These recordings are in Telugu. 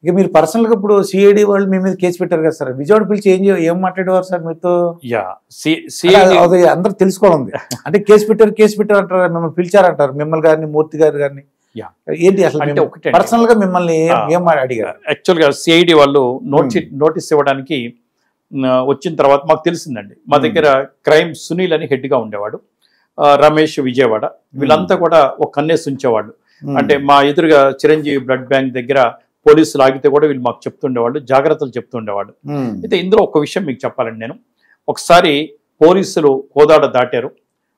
ఇక మీరు పర్సనల్ గా ఇప్పుడు సిఐడి వాళ్ళు మీ మీద కేసు పెట్టారు కదా సార్ విజయవాడ పిలిచి ఏం చే- ఏం మాట్లాడేవారు సార్ మీతో యా సి అలా అది అందరూ తెలుసుకోవాలి అంటే కేసు పెట్టారు కేసు పెట్టారు అంటారు మిమ్మల్ని పిలిచారంటారు మిమ్మల్ని గారిని మూర్తి గారు గారిని Yeah. ఏంటి అసలు అంటే ఒకటే పర్సనల్ గా మిమ్మల్ని ఏం- Ah. ఏం మాట అడిగారు యాక్చువల్గా సిఐడి వాళ్ళు నోటీస్ నోటీస్ ఇవ్వడానికి ఆ, వచ్చిన తర్వాత మాకు తెలిసిందండి మా Hmm. దగ్గర క్రైమ్ సునీల్ అని హెడ్ గా ఉండేవాడు ఆ, రమేష్ విజయవాడ వీళ్ళంతా కూడా ఒక కన్నేసి ఉంచేవాళ్ళు అంటే మా ఎదురుగా చిరంజీవి బ్లడ్ బ్యాంక్ దగ్గర పోలీసులు ఆగితే కూడా వీళ్ళు మాకు చెప్తుండేవాళ్ళు జాగ్రత్తలు చెప్తుండేవాళ్ళు ఉమ్. అయితే ఇందులో ఒక విషయం మీకు చెప్పాలండి నేను ఒకసారి పోలీసులు కోదాడ దాటారు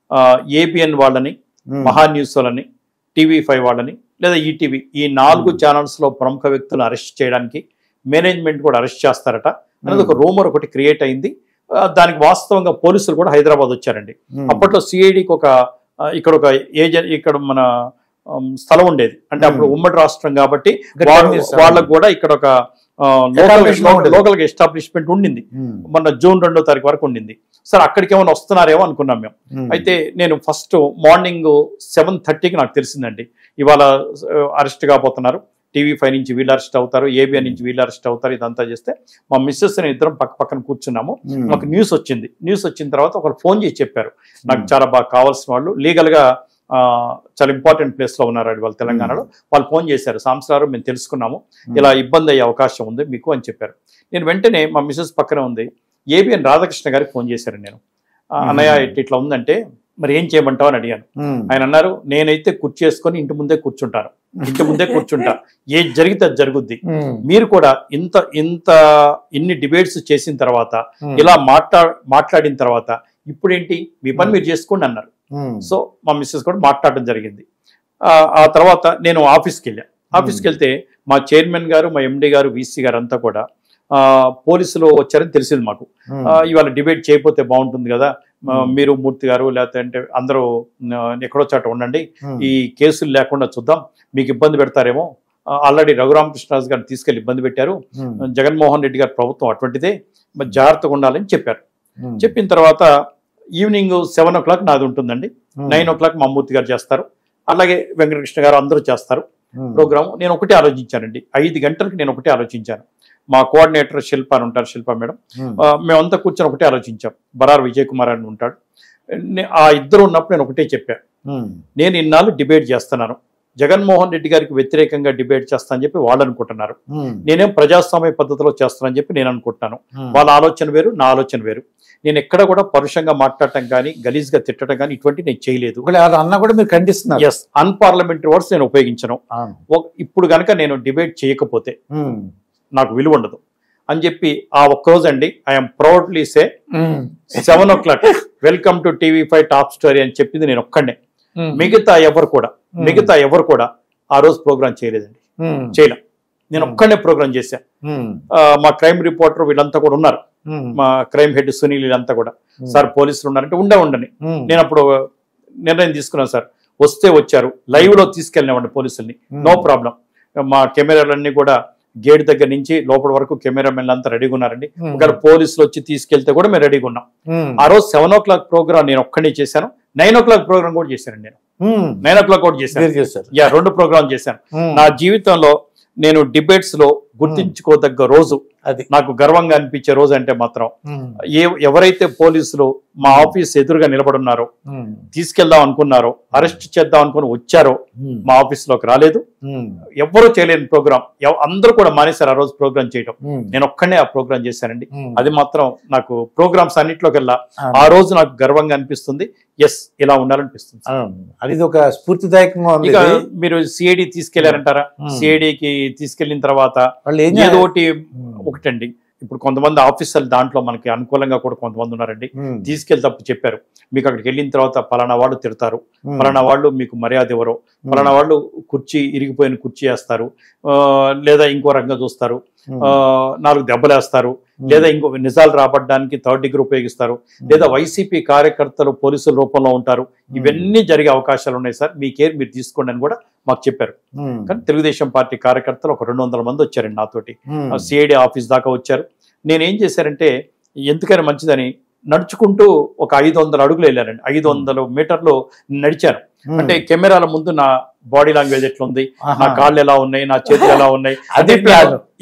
ఏబిఎన్ వాళ్ళని ఉమ్. మహా న్యూస్ వాళ్ళని టీవీ ఫైవ్ వాళ్ళని లేదా ఈటీవీ ఈ నాలుగు ఛానల్స్ లో ప్రముఖ వ్యక్తులను అరెస్ట్ చేయడానికి మేనేజ్మెంట్ కూడా అరెస్ట్ చేస్తారట అనేది ఒక రూమర్ ఒకటి క్రియేట్ అయింది ఆ, దానికి వాస్తవంగా పోలీసులు కూడా హైదరాబాద్ వచ్చారండి ఉమ్. అప్పట్లో సిఐడికి ఒక ఆ, ఇక్కడ ఒక ఏజెంట్ ఇక్కడ మన ఆమ్, స్థలం ఉండేది అంటే అప్పుడు Hmm. ఉమ్మడి రాష్ట్రం కాబట్టి ఇక్కడ వాళ్ళ- టైం చేస్తారు. వాళ్ళకు కూడా ఇక్కడ ఒక Establishment ఉండేది. లోకల్ ఎస్టాబ్లిష్మెంట్ ఉండింది ఉమ్. మొన్న జూన్ రెండో తారీఖు వరకు ఉండింది సార్ అక్కడికి ఏమైనా వస్తున్నారేమో అనుకున్నాం మేము ఉమ్. అయితే నేను ఫస్ట్ మార్నింగ్ సెవెన్ థర్టీకి నాకు తెలిసిందండి ఇవాళ అరెస్ట్ కాబోతున్నారు టీవీ ఫైవ్ నుంచి వీళ్ళు అరెస్ట్ అవుతారు ఏబిఎన్ నుంచి వీళ్ళు అరెస్ట్ అవుతారు ఇదంతా చేస్తే మా మిస్సెస్ అని ఇద్దరం పక్క పక్కన కూర్చున్నాము ఉమ్. మాకు న్యూస్ వచ్చింది న్యూస్ వచ్చిన తర్వాత ఒకరు ఫోన్ చేసి చెప్పారు నాకు ఉమ్. చాలా బాగా కావాల్సిన వాళ్ళు లీగల్ గా ఆ, చాలా ఇంపార్టెంట్ ప్లేస్ లో ఉన్నారు వాళ్ళు తెలంగాణలో వాళ్ళు ఫోన్ చేశారు సాంసారం మేము తెలుసుకున్నాము ఉమ్. ఇలా ఇబ్బంది అయ్యే అవకాశం ఉంది మీకు అని చెప్పారు నేను వెంటనే మా మిస్సెస్ పక్కనే ఉంది ఏబిఎన్ రాధాకృష్ణ గారికి ఫోన్ చేశారు నేను ఆ, ఉమ్. అన్నయ్య ఇట్ ఇట్లా ఉందంటే మరి ఏం చేయమంటావు అని అడిగాను ఉమ్. ఆయన అన్నారు నేనైతే కుర్చీ వేసుకొని ఇంటి ముందే కూర్చుంటాను ఇంటి ముందే కూర్చుంటా ఏది జరిగితే అది జరుగుద్ది ఉమ్. మీరు కూడా ఇంత ఇంత ఇన్ని డిబేట్స్ చేసిన తర్వాత ఉమ్. ఇలా మాట్లా మాట్లాడిన తర్వాత ఇప్పుడేంటి మీ పని మీరు చేసుకోండి అన్నారు ఉమ్. సో మా మిస్సెస్ కూడా మాట్లాడడం జరిగింది ఆ, ఆ తర్వాత నేను ఆఫీస్కి వెళ్ళా ఆఫీస్కి వెళ్తే మా చైర్మన్ గారు మా ఎండి గారు వీసీ గారు అంతా కూడా ఆ, పోలీసులు వచ్చారని తెలిసింది మాకు ఉమ్. ఆ, ఇవాళ డిబేట్ చేయకపోతే బాగుంటుంది కదా ఆ, Hmm. మీరు మూర్తి గారు లేకపోతే అంటే అందరూ ఆ, ఎక్కడో చోట ఉండండి ఉమ్. ఈ కేసులు లేకుండా చూద్దాం మీకు ఇబ్బంది పెడతారేమో ఆల్రెడీ రఘురామకృష్ణరాజు గారిని తీసుకెళ్లి ఇబ్బంది పెట్టారు ఉమ్. జగన్మోహన్ రెడ్డి గారి ప్రభుత్వం అటువంటిదే మరి జాగ్రత్తగా ఉండాలని చెప్పారు ఉమ్. చెప్పిన తర్వాత ఈవినింగ్ సెవెన్ ఓ క్లాక్ నాది ఉంటుందండి ఉమ్. నైన్ ఓ క్లాక్ మమ్మూర్తి గారు చేస్తారు అలాగే వెంకటకృష్ణ గారు అందరూ చేస్తారు ఉమ్. ప్రోగ్రామ్ నేను ఒకటే ఆలోచించానండి ఐదు గంటలకు నేను ఒకటే ఆలోచించాను మా కోఆర్డినేటర్ శిల్ప అని ఉంటారు శిల్ప మేడం ఉమ్. ఆ, మేమంతా కూర్చొని ఒకటే ఆలోచించాం బరార్ విజయ్ కుమార్ అని ఉంటాడు నే- ఆ ఇద్దరు ఉన్నప్పుడు నేను ఒకటే చెప్పాను ఉమ్. నేను ఇన్నాళ్ళు డిబేట్ చేస్తున్నాను జగన్మోహన్ రెడ్డి గారికి వ్యతిరేకంగా డిబేట్ చేస్తా అని చెప్పి వాళ్ళు అనుకుంటున్నారు ఉమ్. నేనేం ప్రజాస్వామ్య పద్ధతిలో చేస్తానని చెప్పి నేను అనుకుంటున్నాను ఉమ్. వాళ్ళ ఆలోచన వేరు నా ఆలోచన వేరు నేను ఎక్కడ కూడా పరుషంగా మాట్లాడటం కానీ గలీజ్గా తిట్టడం కానీ ఇటువంటి నేను చేయలేదు ఒకవేళ ఎవరు అన్నా కూడా మీరు ఖండిస్తున్నారు ఎస్ అన్పార్లమెంటరీ వర్డ్స్ నేను ఉపయోగించను అవును. ఒక- ఇప్పుడు కనుక నేను డిబేట్ చేయకపోతే ఉమ్. నాకు విలువ ఉండదు అని చెప్పి ఆ ఒక్కరోజు అండి I'm proudly say um. Seven o'clock welcome to TV five top story అని చెప్పింది నేను ఒక్కడే ఉమ్. మిగతా ఎవరు కూడా మిగతా ఎవరు కూడా ఆ రోజు ప్రోగ్రామ్ చేయలేదండి ఉమ్. చేయలే నేను ఒక్కడే ప్రోగ్రామ్ చేశా ఉమ్. ఆ, మా క్రైమ్ రిపోర్టర్ వీళ్ళంతా కూడా ఉన్నారు ఉమ్. మా క్రైమ్ హెడ్ సునీల్ వీళ్ళంతా కూడా ఉమ్. సార్ పోలీసులు ఉన్నారంటే ఉండే ఉండని ఉమ్. నేను అప్పుడు నిర్ణయం తీసుకున్నాను సార్ వస్తే వచ్చారు లైవ్ లో తీసుకెళ్ళినామండి పోలీసుల్ని ఉమ్. నో ప్రాబ్లం మా కెమెరాలన్నీ కూడా గేట్ దగ్గర నుంచి లోపల వరకు కెమెరామెన్లు అంతా రెడీగా ఉన్నారండి ఉమ్. ఒకవేళ పోలీసులు వచ్చి తీసుకెళ్తే కూడా మేము రెడీగా ఉన్నాం ఉమ్. ఆ రోజు సెవెన్ ఓ క్లాక్ ప్రోగ్రామ్ నేను ఒక్కడే చేశాను నైన్ ఓ క్లాక్ ప్రోగ్రామ్ కూడా చేశాను నేను ఉమ్. నైన్ ఓ క్లాక్ కూడా చేశాను మీరు చేశారు యా రెండు ప్రోగ్రామ్ చేశాను ఉమ్. నా జీవితంలో నేను డిబేట్స్ లో గుర్తించుకోదగ్గ రోజు అది నాకు గర్వంగా అనిపించే రోజు అంటే మాత్రం ఉమ్. ఏ ఎవరైతే పోలీసులు మా ఆఫీస్ ఎదురుగా నిలబడున్నారో ఉమ్. తీసుకెళ్దాం అనుకున్నారో అరెస్ట్ చేద్దాం అనుకుని వచ్చారో ఉమ్. మా ఆఫీస్ లోకి రాలేదు ఉమ్. ఎవ్వరూ చేయలేని ప్రోగ్రామ్ అందరూ కూడా మానేశారు ఆ రోజు ప్రోగ్రామ్ చేయడం ఉమ్. నేను ఒక్కనే ఆ ప్రోగ్రామ్ చేశానండి ఉమ్. అది మాత్రం నాకు ప్రోగ్రామ్స్ అన్నిట్లోకెల్లా అవును. ఆ రోజు నాకు గర్వంగా అనిపిస్తుంది ఎస్ ఇలా ఉండాలనిపిస్తుంది అవును. అది ఇది ఒక స్ఫూర్తిదాయకంగా ఉంది ఇక ఇది. మీరు సిఐడి తీసుకెళ్లారంటారా Hmm. సిఐడికి తీసుకెళ్లిన తర్వాత వాళ్ళు ఏం ఏదో చేయాలి? ఒకటి ఉమ్. ఒకటండి ఇప్పుడు కొంతమంది ఆఫీసర్లు దాంట్లో మనకి అనుకూలంగా కూడా కొంతమంది ఉన్నారండి ఉమ్. తీసుకెళ్తే అప్పుడు చెప్పారు మీకు అక్కడికి వెళ్ళిన తర్వాత పలానా వాళ్ళు తిడతారు ఉమ్. పలానా వాళ్ళు మీకు మర్యాద ఇవ్వరు పలానా వాళ్ళు కుర్చీ ఇరిగిపోయిన కుర్చీ వేస్తారు ఆ, లేదా ఇంకో రకంగా చూస్తారు ఉమ్. ఆ, నాలుగు దెబ్బలేస్తారు ఉమ్. లేదా ఇంకో నిజాలు రాబట్టడానికి థర్డ్ డిగ్రీ ఉపయోగిస్తారు లేదా వైసీపీ కార్యకర్తలు పోలీసుల రూపంలో ఉంటారు ఇవన్నీ జరిగే అవకాశాలు ఉన్నాయి సార్ మీ కేర్ మీరు తీసుకోండి అని కూడా మాకు చెప్పారు ఉమ్. కానీ తెలుగుదేశం పార్టీ కార్యకర్తలు ఒక రెండు వందల మంది వచ్చారండి నాతోటి ఉమ్. సిఐడి ఆఫీస్ దాకా వచ్చారు నేనేం చేశారంటే ఎందుకైనా మంచిదని నడుచుకుంటూ ఒక ఐదు వందల అడుగులు వెళ్ళానండి ఐదు వందల మీటర్లు నడిచాను ఉమ్. అంటే కెమెరాల ముందు నా బాడీ లాంగ్వేజ్ ఎట్లా ఉంది నా ఆహా. కాళ్ళు ఎలా ఉన్నాయి నా చేతులు ఎలా ఉన్నాయి అది అంటే plan. నేను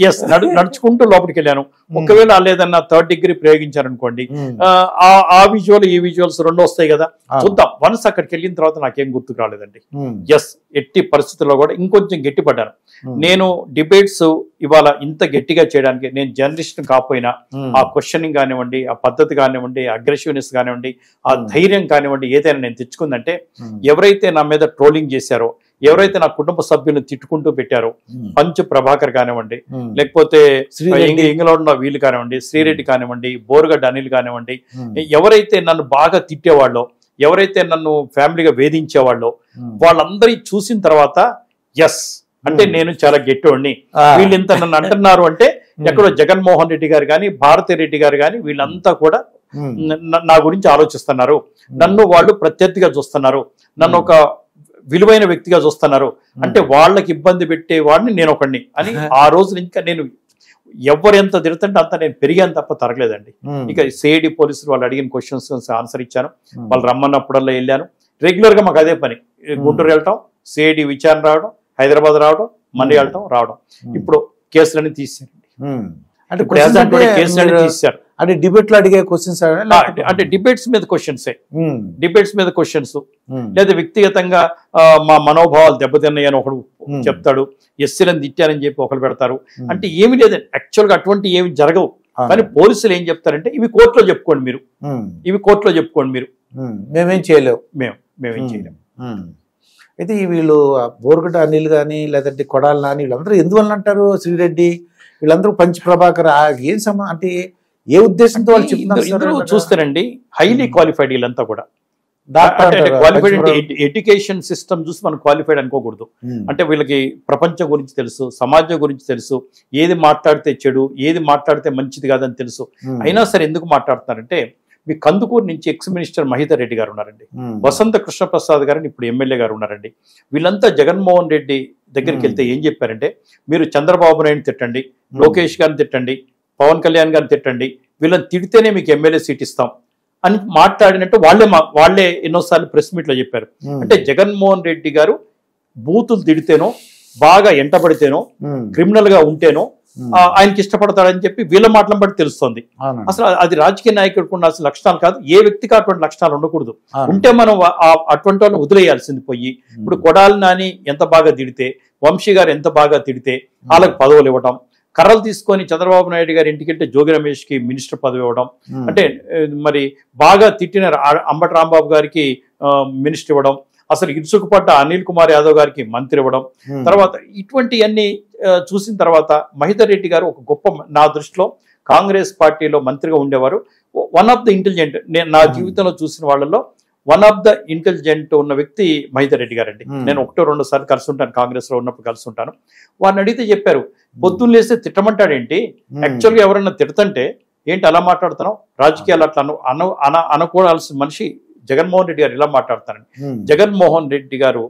ఎస్ నడుచుకుంటూ లోపలికి వెళ్ళాను ఒకవేళ వాళ్ళు ఏదన్నా థర్డ్ డిగ్రీ ప్రయోగించారనుకోండి ఉమ్. ఆ, ఆ- ఆ విజువల్ ఈ విజువల్స్ రెండు వస్తాయి కదా ఆ. చూద్దాం వన్స్ అక్కడికి వెళ్ళిన తర్వాత నాకేం గుర్తుకు రాలేదండి ఉమ్. ఎస్ ఎట్టి పరిస్థితుల్లో కూడా ఇంకొంచెం గట్టిపడ్డాను ఉమ్. నేను డిబేట్స్ ఇవాళ ఇంత గట్టిగా చేయడానికి నేను జర్నలిస్ట్ కాకపోయినా ఉమ్. ఆ క్వశ్చనింగ్ కానివ్వండి ఆ పద్ధతి కానివ్వండి అగ్రెసివ్నెస్ కానివ్వండి ఆ Hmm. ధైర్యం కానివ్వండి ఏదైనా నేను తెచ్చుకుందంటే ఉమ్. ఎవరైతే నా మీద ట్రోలింగ్ చేశారో ఎవరైతే నా కుటుంబ సభ్యులను తిట్టుకుంటూ పెట్టారో ఉమ్. పంచ్ ప్రభాకర్ కానివ్వండి ఉమ్. లేకపోతే శ్రీరెడ్డి. ఇంగ- ఇంగ్లాండ్ వీళ్ళు కానివ్వండి శ్రీరెడ్డి కానివ్వండి బోరుగడ్డ అనిల్ కానివ్వండి ఉమ్. ఎవరైతే నన్ను బాగా తిట్టేవాళ్ళో ఎవరైతే నన్ను ఫ్యామిలీగా వేధించేవాళ్ళో ఉమ్. వాళ్ళందరి చూసిన తర్వాత ఎస్ అంటే Hmm. నేను చాలా గట్టివాడిని ఆ. వీళ్ళు ఇంత నన్ను అంటున్నారు అంటే ఎక్కడో జగన్మోహన్ రెడ్డి గారు కానీ భారతి రెడ్డి గారు కానీ వీళ్ళంతా కూడా ఉమ్. న- నా గురించి ఆలోచిస్తున్నారు నన్ను వాళ్ళు ప్రత్యర్థిగా చూస్తున్నారు నన్ను ఒక విలువైన వ్యక్తిగా చూస్తున్నారు అంటే వాళ్ళకి ఇబ్బంది పెట్టే వాడిని నేను ఒకడిని అని ఆ రోజు ఇంకా నేను ఎవరు ఎంత తిడుతుంటే అంత నేను పెరిగాను తప్ప తరగలేదండి ఉమ్. ఇక సిఐడి పోలీసులు వాళ్ళు అడిగిన క్వశ్చన్స్ ఆన్సర్ ఇచ్చాను ఉమ్. వాళ్ళు రమ్మన్నప్పుడల్లా వెళ్ళాను రెగ్యులర్ గా మాకు అదే పని గుంటూరు వెళ్ళటం సిఐడి విచారణ రావడం హైదరాబాద్ రావడం మళ్ళీ వెళ్ళటం రావడం ఉమ్. ఇప్పుడు కేసులన్నీ తీసారు ఉమ్. అంటే ఇప్పుడు questions యాజ్ అంటే అంటే కేసులన్నీ మీరు- తీశారు అంటే డిబేట్ లో అడిగే క్వశ్చన్స్ ఆ, అంటే డిబేట్స్ మీద క్వశ్చన్సే డిబేట్స్ మీద క్వశ్చన్స్ లేదా వ్యక్తిగతంగా ఆ, మా మనోభావాలు దెబ్బతిన్నాయని ఒకడు Hmm. చెప్తాడు ఎస్సీలను తిట్టానని చెప్పి ఒకరు పెడతారు అంటే ఏమి లేదండి యాక్చువల్గా అటువంటి ఏమి జరగవు కానీ పోలీసులు ఏం చెప్తారంటే ఇవి కోర్టులో చెప్పుకోండి మీరు ఇవి కోర్టులో చెప్పుకోండి మీరు మేమేం చేయలేవు మేము మేమేం చేయలేము ఉమ్. అయితే ఈ వీళ్ళు ఆ బోర్గడ్డ అనిల్ కానీ లేదంటే కొడాలి నాని వీళ్ళందరూ ఎందువల్ల అంటారు శ్రీరెడ్డి వీళ్ళందరూ పంచ్ ప్రభాకర్ ఆ ఏం సమ అంటే ఏ ఉద్దేశంతో వాళ్ళు చెప్తున్నారు ఇందులో- ఇందులో సార్? చూస్తారండి హైలీ క్వాలిఫైడ్ వీళ్ళంతా కూడా డాక్టర్ అంటే అంటారా? క్వాలిఫైడ్ పంచ్ అంటే ఎడ్యుకేషన్ సిస్టమ్ చూసి మనం క్వాలిఫైడ్ అనుకోకూడదు ఉమ్. అంటే వీళ్ళకి ప్రపంచం గురించి తెలుసు సమాజం గురించి తెలుసు ఏది మాట్లాడితే చెడు ఏది మాట్లాడితే మంచిది కాదని తెలుసు ఉమ్. అయినా సరే ఎందుకు మాట్లాడుతున్నారంటే మీ కందుకూరు నుంచి ఎక్స్ మినిస్టర్ మహిధర్ రెడ్డి గారు ఉన్నారండి ఉమ్. వసంత కృష్ణప్రసాద్ గారిని ఇప్పుడు ఎమ్మెల్యే గారు ఉన్నారండి వీళ్ళంతా జగన్మోహన్ రెడ్డి దగ్గరికి Hmm. వెళ్తే ఏం చెప్పారంటే మీరు చంద్రబాబు నాయుడు తిట్టండి లోకేష్ గారిని తిట్టండి పవన్ కళ్యాణ్ గారిని తిట్టండి వీళ్ళని తిడితేనే మీకు ఎమ్మెల్యే సీట్ ఇస్తాం అని మాట్లాడినట్టు వాళ్ళే మా- వాళ్ళే ఎన్నోసార్లు ప్రెస్ మీట్ లో చెప్పారు ఉమ్. అంటే జగన్మోహన్ రెడ్డి గారు బూతులు తిడితేనో బాగా ఎంటబడితేనో ఉమ్. క్రిమినల్ గా ఉంటేనో ఉమ్. ఆ, ఆయనకి ఇష్టపడతాడని చెప్పి వీళ్ళ మాటలను బట్టి తెలుస్తోంది అవునండి. అసలు అది రాజకీయ నాయకుడికి ఉండాల్సిన లక్షణాలు కాదు ఏ వ్యక్తికి అటువంటి లక్షణాలు ఉండకూడదు అవును. ఉంటే మనం వా- ఆ- అటువంటి వాళ్ళని వదిలేయాల్సింది పోయి ఇప్పుడు కొడాలి నాని ఎంత బాగా తిడితే వంశీ గారు ఎంత బాగా తిడితే వాళ్ళకి పదవులు ఇవ్వడం కర్రలు తీసుకొని చంద్రబాబు నాయుడు గారి ఇంటికి వెళ్తే జోగి రమేష్ కి మినిస్టర్ పదవి ఇవ్వడం ఉమ్. అంటే ఏ, మరి బాగా తిట్టిన రా- అంబటి రాంబాబు గారికి ఆ, మినిస్టర్ ఇవ్వడం అసలు ఇరుసుకుపడ్డ అనిల్ కుమార్ యాదవ్ గారికి మంత్రి ఇవ్వడం ఉమ్. తర్వాత ఇటువంటివన్నీ ఆ, చూసిన తర్వాత మహిదర్ రెడ్డి గారు ఒక గొప్ప మ- నా దృష్టిలో కాంగ్రెస్ పార్టీలో మంత్రిగా ఉండేవారు వన్ ఆఫ్ ద ఇంటెలిజెంట్ నేను నా Hmm. జీవితంలో చూసిన వాళ్ళలో వన్ ఆఫ్ ద ఇంటెలిజెంట్ ఉన్న వ్యక్తి మహిదర్ రెడ్డి గారండి Hmm. నేను ఒకటో రెండు సార్లు కలిసి ఉంటాను కాంగ్రెస్ లో ఉన్నప్పుడు కలిసి ఉంటాను వారిని అడిగితే చెప్పారు పొద్దున్న లేస్తే తిట్టమంటాడేంటి ఉమ్. యాక్చువల్గా ఎవరన్నా తిడతంటే ఏంటి అలా మాట్లాడుతున్నావు రాజకీయాలు అట్లా అను అన అన అనుకోవాల్సిన మనిషి జగన్మోహన్ రెడ్డి గారు ఇలా మాట్లాడతారండి ఉమ్. జగన్మోహన్ రెడ్డి గారు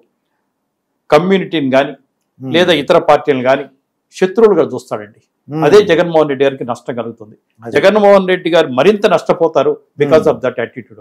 కమ్యూనిటీని కానీ ఉమ్. లేదా ఇతర పార్టీలను కానీ శత్రువులుగా చూస్తాడండి ఉమ్. అదే జగన్మోహన్ రెడ్డి గారికి నష్టం కలుగుతుంది అదే. జగన్మోహన్ రెడ్డి గారు మరింత నష్టపోతారు because Hmm. Of that attitude